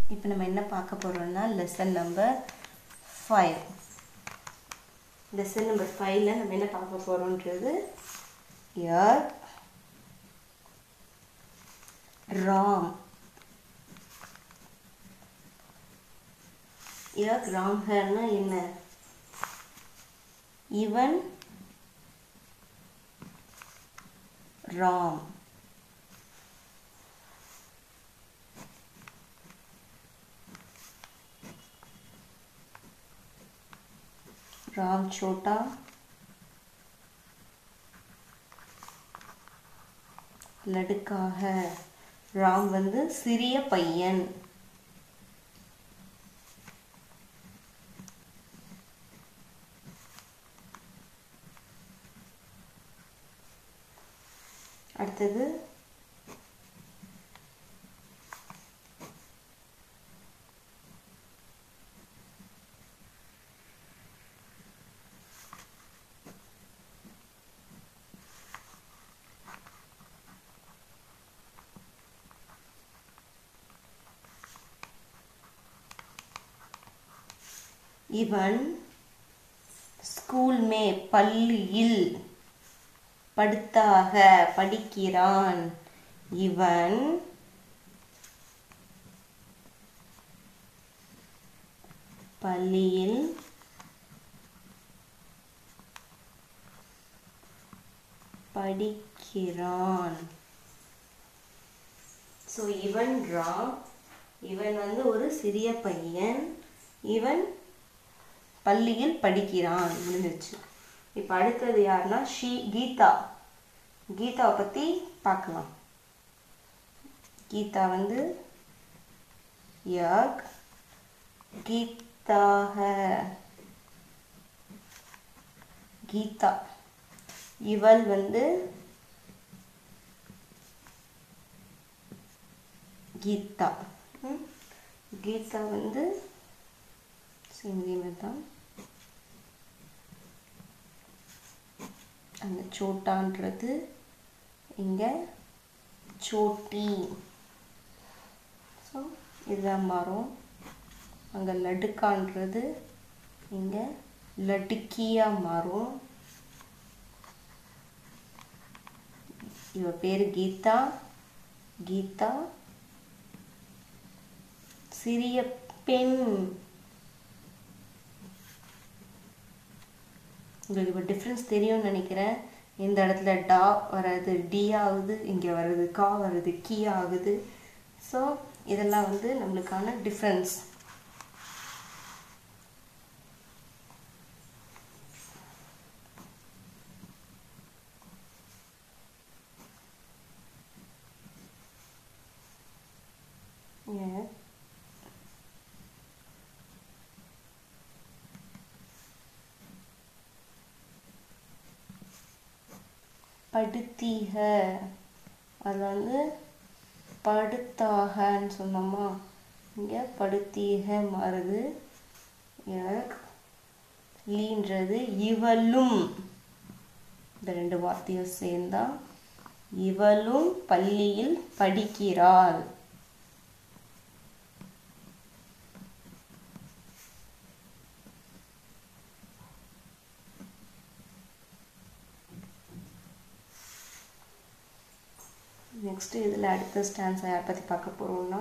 இப்போ நம்ம என்ன பார்க்க போகிறோம்னா lesson number five lesson number ஃபைவ்ல நம்ம என்ன பார்க்க போகிறோன்றது யார் ராம் யார் ராம் ஹர்னா என்ன இவன் ராம் राम छोटा लड़का है ராம் வந்து சிறிய பையன் அடுத்தது இவன் ஸ்கூல் மே பள்ளியில் படுத்தாக படிக்கிறான் இவன் பள்ளியில் படிக்கிறான் ஸோ இவன் ராம் இவன் வந்து ஒரு சிறிய பையன் இவன் பள்ளியில் படிக்கிறான் முடிஞ்சிச்சு இப்போ அடுத்தது யாருன்னா ஷீ கீதா கீதாவை பற்றி பார்க்கலாம் கீதா வந்து யக் கீதா ஹ கீதா இவள் வந்து கீதா ம்? கீதா வந்து சிந்தி தான் அந்த சோட்டான்றது இங்கே சோட்டி ஸோ இதுதான் மாறும் அங்கே லடுக்கான்றது இங்கே லடுக்கியாக மாறும் இவ பேர் கீதா கீதா சிறிய பெண் உங்களுக்கு இப்போ டிஃப்ரென்ஸ் தெரியும்னு நினைக்கிறேன் இந்த இடத்துல டா வர்றது டி ஆகுது இங்கே வர்றது கா வருது கீ ஆகுது ஸோ இதெல்லாம் வந்து நம்மளுக்கான டிஃப்ரென்ஸ் Yeah. படுத்தீக அது வந்து படுத்தாகன்னு சொன்னோமா இங்கே படுத்தீக மாறுது எனக்கு லீன்றது இவளும் இந்த ரெண்டு வார்த்தையும் சேர்ந்தா இவளும் பள்ளியில் படிக்கிறாள் நெக்ஸ்ட் இதில் அடுத்த ஸ்டான்ஸை யாரை பற்றி பார்க்க போகிறோம்னா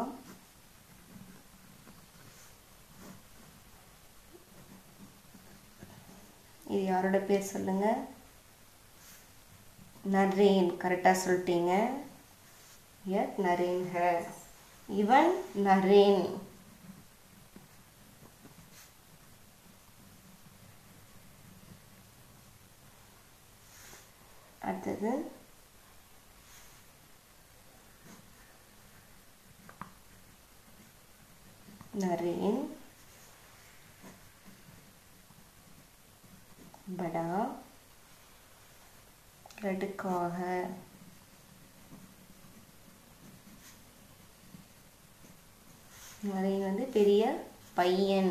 இது யாரோட பேர் சொல்லுங்க நரேன் கரெக்டாக சொல்லிட்டீங்க யத் நரேன் ஹே இவன் நரேன் அடுத்தது नरेन बड़ा लड़का है நரேன் வந்து பெரிய பையன்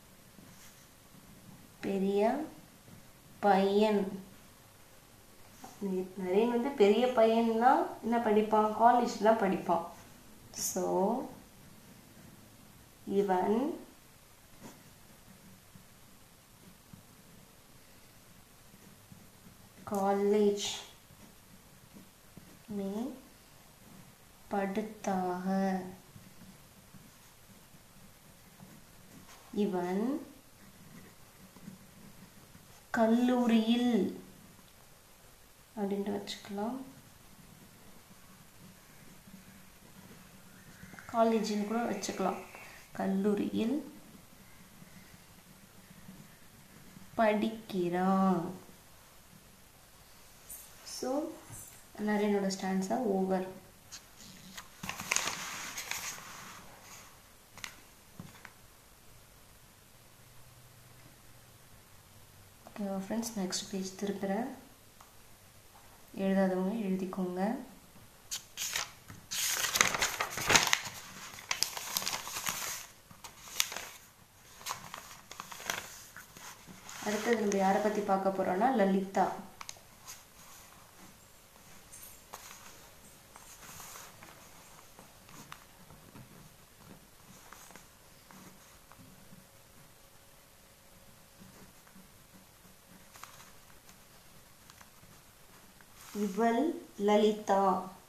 பெரிய பையன் நரேன் வந்து பெரிய பையன்னா என்ன படிப்பான் காலேஜ் தான் படிப்பான் ஸோ இவன் कॉलेज में पढ़ता है இவன் கல்லூரியில் அப்படின்ட்டு வச்சுக்கலாம் காலேஜின்னு கூட வச்சுக்கலாம் கல்லூரியில் படிக்கிறான் ஸோ நரேனோட ஸ்டாண்ட்ஸாக ஓவர் ஓகேவா ஃப்ரெண்ட்ஸ் நெக்ஸ்ட் பேஜ் திருப்புறேன் எழுதாதவங்க எழுதிக்கோங்க அடுத்தது நம்ம யாரை பற்றி பார்க்க போகிறோன்னா லலிதா இவள் லலிதா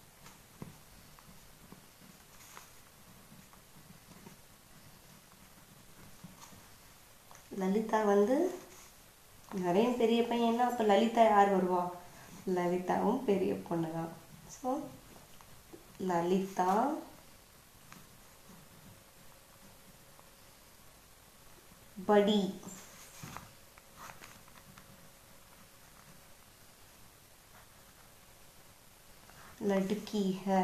லலிதா வந்து நிறைய பெரிய பையன்னா அப்போ லலிதா யார் வருவா லலிதாவும் பெரிய பொண்ணு தான் ஸோ லலிதா படி लड़की है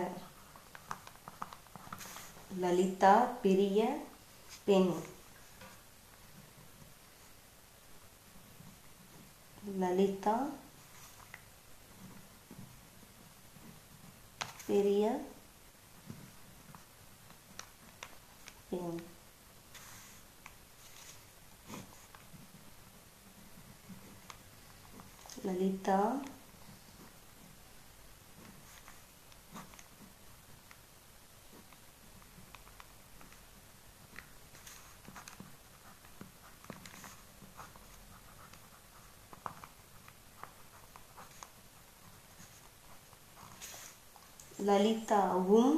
ललिता பெரிய பெண் லலிதா பெரிய பெண் லலிதா லலிதாவும்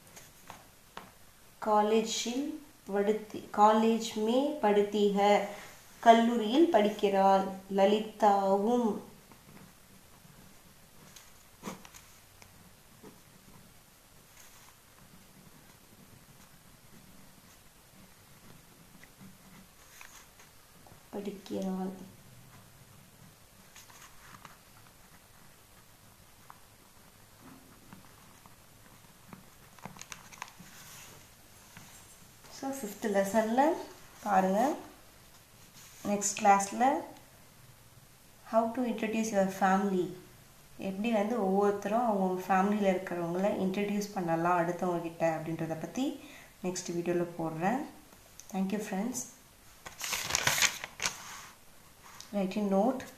காலேஜில் படுத்தி காலேஜ் மே படுத்தி है கல்லூரியில் படிக்கிறாள் லலிதாவும் படிக்கிறாள் ஸோ ஃபிஃப்த் லெசனில் பாருங்கள் நெக்ஸ்ட் கிளாஸில் how to introduce your family எப்படி வந்து ஒவ்வொருத்தரும் அவங்க ஃபேமிலியில் இருக்கிறவங்கள இன்ட்ரடியூஸ் பண்ணலாம் அடுத்தவங்க கிட்ட அப்படின்றத பற்றி நெக்ஸ்ட் வீடியோவில் போடுறேன் தேங்க்யூ ஃப்ரெண்ட்ஸ் ரைட்டிங் நோட்